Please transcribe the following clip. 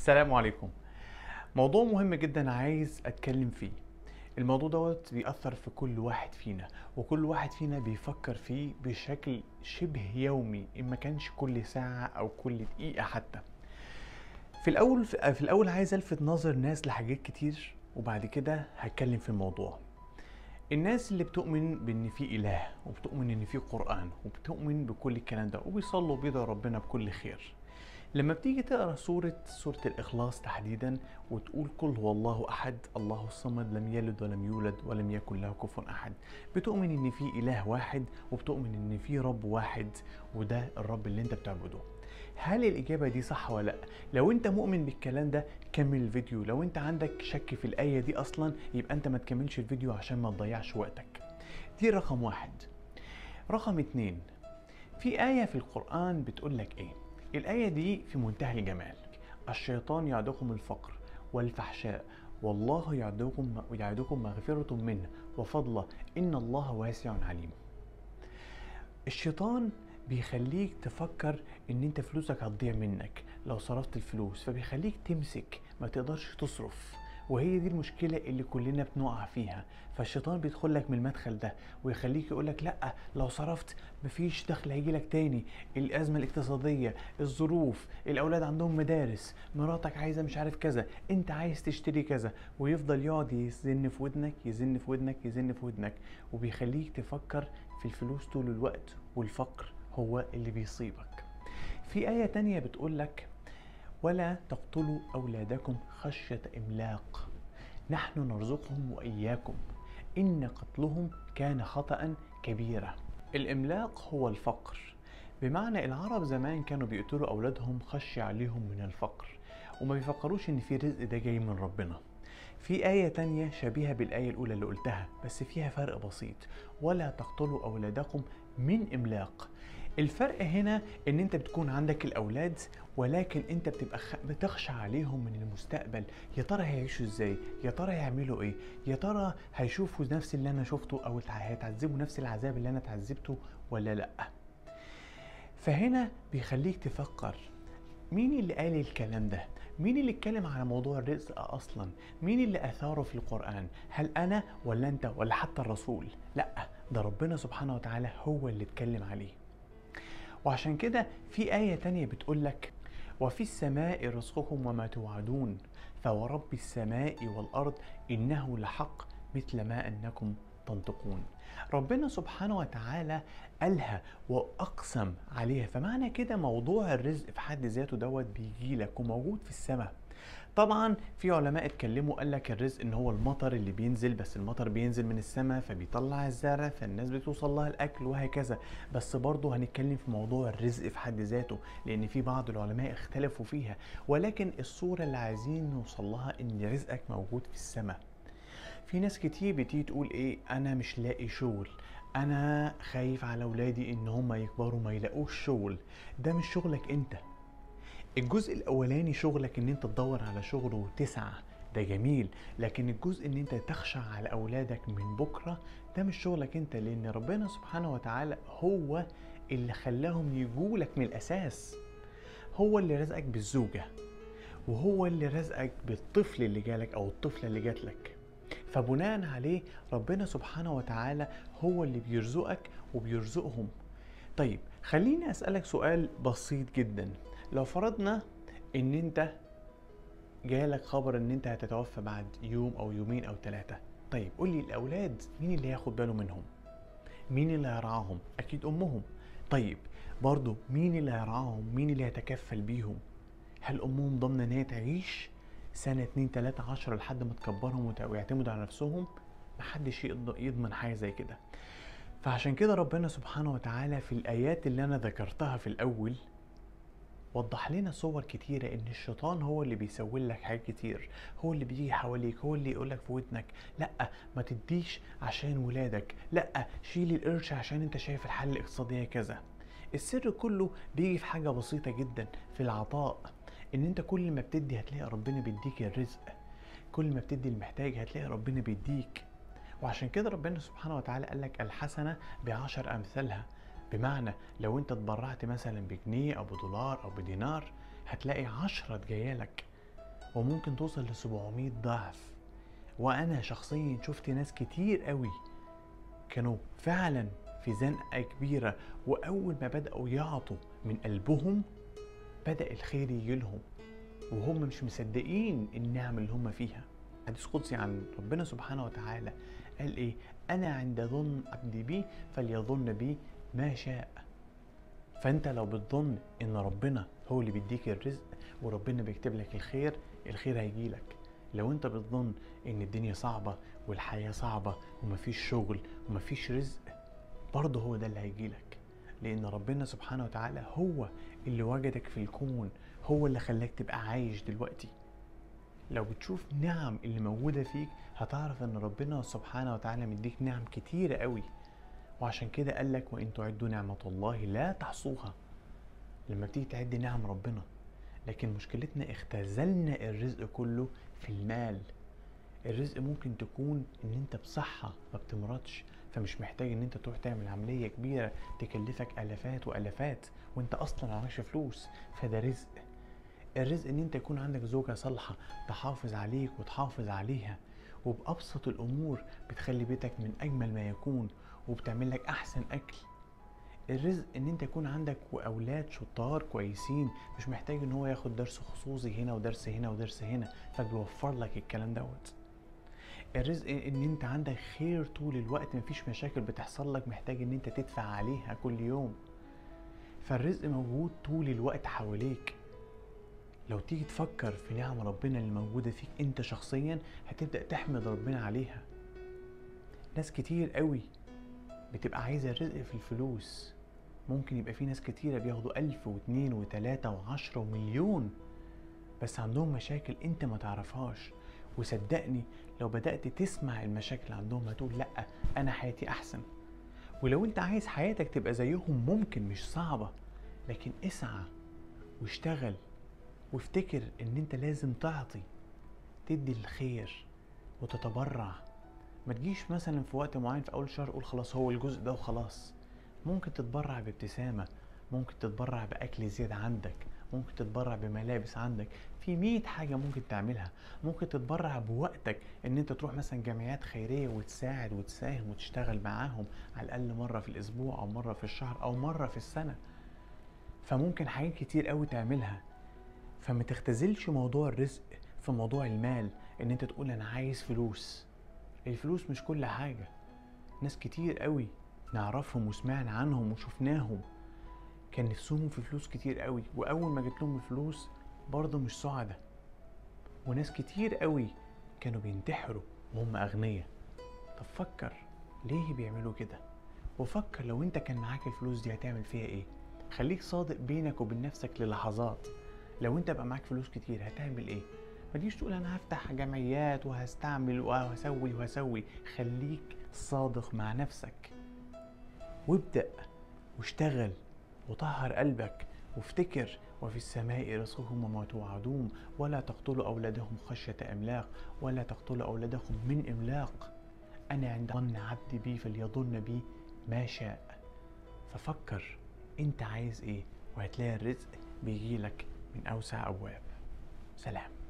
السلام عليكم موضوع مهم جدا عايز اتكلم فيه الموضوع دوت بيأثر في كل واحد فينا وكل واحد فينا بيفكر فيه بشكل شبه يومي إن ما كانش كل ساعة أو كل دقيقة حتى في الأول في الأول عايز ألفت نظر ناس لحاجات كتير وبعد كده هتكلم في الموضوع الناس اللي بتؤمن بان في اله وبتؤمن ان في قران وبتؤمن بكل الكلام ده وبيصلوا بيدعوا ربنا بكل خير لما بتيجي تقرا سوره سوره الاخلاص تحديدا وتقول قل هو الله احد الله الصمد لم يلد ولم يولد ولم يكن له كفوا احد بتؤمن ان في اله واحد وبتؤمن ان في رب واحد وده الرب اللي انت بتعبده هل الإجابة دي صح ولا لأ؟ لو أنت مؤمن بالكلام ده كمل الفيديو، لو أنت عندك شك في الآية دي أصلا يبقى أنت ما تكملش الفيديو عشان ما تضيعش وقتك. دي رقم واحد. رقم اتنين في آية في القرآن بتقول لك إيه؟ الآية دي في منتهى الجمال. الشيطان يعدكم الفقر والفحشاء والله يعدكم يعدكم مغفرة منه وفضله إن الله واسع عليم. الشيطان بيخليك تفكر ان انت فلوسك هتضيع منك لو صرفت الفلوس فبيخليك تمسك ما تقدرش تصرف وهي دي المشكلة اللي كلنا بنقع فيها فالشيطان بيدخل لك من المدخل ده ويخليك يقول لك لا لو صرفت مفيش دخل هيجي لك تاني الأزمة الاقتصادية الظروف الأولاد عندهم مدارس مراتك عايزة مش عارف كذا انت عايز تشتري كذا ويفضل يقعد يزن في ودنك يزن في ودنك يزن في ودنك وبيخليك تفكر في الفلوس طول الوقت والفقر هو اللي بيصيبك في آية تانية بتقول لك ولا تقتلوا أولادكم خشية إملاق نحن نرزقهم وإياكم إن قتلهم كان خطأ كبيرا الإملاق هو الفقر بمعنى العرب زمان كانوا بيقتلوا أولادهم خشية عليهم من الفقر وما بيفكروش إن في رزق ده جاي من ربنا في آية تانية شبيهة بالآية الأولى اللي قلتها بس فيها فرق بسيط ولا تقتلوا أولادكم من إملاق الفرق هنا ان انت بتكون عندك الاولاد ولكن انت بتبقى خ... بتخشى عليهم من المستقبل يا ترى هيعيشوا ازاي يا ترى هيعملوا ايه يا ترى هيشوفوا نفس اللي انا شفته او هيتعذبوا نفس العذاب اللي انا اتعذبته ولا لا فهنا بيخليك تفكر مين اللي قال الكلام ده مين اللي اتكلم على موضوع الرزق اصلا مين اللي اثاره في القران هل انا ولا انت ولا حتى الرسول لا ده ربنا سبحانه وتعالى هو اللي اتكلم عليه وعشان كده في آية تانية بتقول لك وفي السماء رزقكم وما توعدون فورب السماء والأرض إنه لحق مثل ما أنكم تنطقون ربنا سبحانه وتعالى قالها وأقسم عليها فمعنى كده موضوع الرزق في حد ذاته دوت بيجي لك وموجود في السماء طبعا في علماء اتكلموا قال لك الرزق ان هو المطر اللي بينزل بس المطر بينزل من السماء فبيطلع الزرع فالناس بتوصل لها الاكل وهكذا بس برضه هنتكلم في موضوع الرزق في حد ذاته لان في بعض العلماء اختلفوا فيها ولكن الصوره اللي عايزين نوصل لها ان رزقك موجود في السماء في ناس كتير بتيجي تقول ايه انا مش لاقي شغل انا خايف على اولادي ان هم يكبروا ما يلاقوش شغل ده مش شغلك انت الجزء الاولاني شغلك ان انت تدور على شغل وتسعى ده جميل لكن الجزء ان انت تخشى على اولادك من بكره ده مش شغلك انت لان ربنا سبحانه وتعالى هو اللي خلاهم يجولك من الاساس هو اللي رزقك بالزوجه وهو اللي رزقك بالطفل اللي جالك او الطفله اللي جات لك فبناء عليه ربنا سبحانه وتعالى هو اللي بيرزقك وبيرزقهم طيب خليني اسالك سؤال بسيط جدا لو فرضنا ان انت جالك خبر ان انت هتتوفى بعد يوم او يومين او ثلاثة طيب قول لي الاولاد مين اللي هياخد باله منهم مين اللي هيرعاهم اكيد امهم طيب برضو مين اللي هيرعاهم مين اللي هيتكفل بيهم هل امهم ضامنه ان هي تعيش سنة اتنين تلاتة عشرة لحد ما تكبرهم ويعتمدوا على نفسهم محدش يضمن حاجة زي كده فعشان كده ربنا سبحانه وتعالى في الآيات اللي أنا ذكرتها في الأول وضح لنا صور كتيرة ان الشيطان هو اللي بيسوي لك حاجات كتير هو اللي بيجي حواليك هو اللي يقولك في ودنك لا ما تديش عشان ولادك لا شيل القرش عشان انت شايف الحالة الاقتصادية كذا السر كله بيجي في حاجة بسيطة جدا في العطاء ان انت كل ما بتدي هتلاقي ربنا بيديك الرزق كل ما بتدي المحتاج هتلاقي ربنا بيديك وعشان كده ربنا سبحانه وتعالى قال لك الحسنة بعشر أمثالها بمعنى لو انت اتبرعت مثلا بجنيه او بدولار او بدينار هتلاقي عشرة جاية لك وممكن توصل ل 700 ضعف وانا شخصيا شفت ناس كتير قوي كانوا فعلا في زنقه كبيره واول ما بداوا يعطوا من قلبهم بدا الخير يجي لهم وهم مش مصدقين النعم اللي هم فيها حديث قدسي عن ربنا سبحانه وتعالى قال ايه انا عند ظن عبدي بي فليظن بي ما شاء فانت لو بتظن ان ربنا هو اللي بيديك الرزق وربنا بيكتب لك الخير الخير هيجيلك لو انت بتظن ان الدنيا صعبة والحياة صعبة ومفيش شغل ومفيش رزق برضه هو ده اللي هيجيلك لان ربنا سبحانه وتعالى هو اللي وجدك في الكون هو اللي خلاك تبقى عايش دلوقتي لو بتشوف نعم اللي موجودة فيك هتعرف ان ربنا سبحانه وتعالى مديك نعم كتيرة قوي وعشان كده قال لك وان تعدوا نعمة الله لا تحصوها لما بتيجي تعد نعم ربنا لكن مشكلتنا اختزلنا الرزق كله في المال الرزق ممكن تكون ان انت بصحة ما بتمرضش فمش محتاج ان انت تروح تعمل عملية كبيرة تكلفك الافات والافات وانت اصلا معكش فلوس فده رزق الرزق ان انت يكون عندك زوجة صالحة تحافظ عليك وتحافظ عليها وبأبسط الأمور بتخلي بيتك من أجمل ما يكون وبتعمل لك أحسن أكل الرزق ان انت يكون عندك اولاد شطار كويسين مش محتاج ان هو ياخد درس خصوصي هنا ودرس هنا ودرس هنا فبيوفر لك الكلام دوت الرزق ان انت عندك خير طول الوقت مفيش مشاكل بتحصل لك محتاج ان انت تدفع عليها كل يوم فالرزق موجود طول الوقت حواليك لو تيجي تفكر في نعم ربنا اللي موجودة فيك انت شخصيا هتبدأ تحمد ربنا عليها ناس كتير قوي بتبقى عايزة الرزق في الفلوس ممكن يبقى في ناس كتيرة بياخدوا ألف واتنين وتلاتة وعشرة ومليون بس عندهم مشاكل انت ما تعرفهاش وصدقني لو بدأت تسمع المشاكل اللي عندهم هتقول لأ أنا حياتي أحسن ولو انت عايز حياتك تبقى زيهم ممكن مش صعبة لكن اسعى واشتغل وافتكر ان انت لازم تعطي تدي الخير وتتبرع ما تجيش مثلا في وقت معين في اول شهر قول خلاص هو الجزء ده وخلاص ممكن تتبرع بابتسامة ممكن تتبرع بأكل زيادة عندك ممكن تتبرع بملابس عندك في مية حاجة ممكن تعملها ممكن تتبرع بوقتك ان انت تروح مثلا جمعيات خيرية وتساعد وتساهم وتشتغل معاهم على الأقل مرة في الأسبوع أو مرة في الشهر أو مرة في السنة فممكن حاجات كتير قوي تعملها فما تختزلش موضوع الرزق في موضوع المال ان انت تقول انا عايز فلوس الفلوس مش كل حاجة ناس كتير قوي نعرفهم وسمعنا عنهم وشفناهم كان نفسهم في فلوس كتير قوي واول ما جت لهم الفلوس برضه مش سعدة وناس كتير قوي كانوا بينتحروا وهم اغنياء طب فكر ليه بيعملوا كده وفكر لو انت كان معاك الفلوس دي هتعمل فيها ايه خليك صادق بينك وبين نفسك للحظات لو انت بقى معاك فلوس كتير هتعمل ايه ما تجيش تقول انا هفتح جمعيات وهستعمل وهسوي وهسوي خليك صادق مع نفسك وابدأ واشتغل وطهر قلبك وافتكر وفي السماء رزقهم وما توعدون ولا تقتلوا أولادهم خشية إملاق ولا تقتلوا أولادكم من إملاق أنا عند ظن عبدي بي فليظن بي ما شاء ففكر أنت عايز إيه وهتلاقي الرزق بيجيلك من أوسع أبواب سلام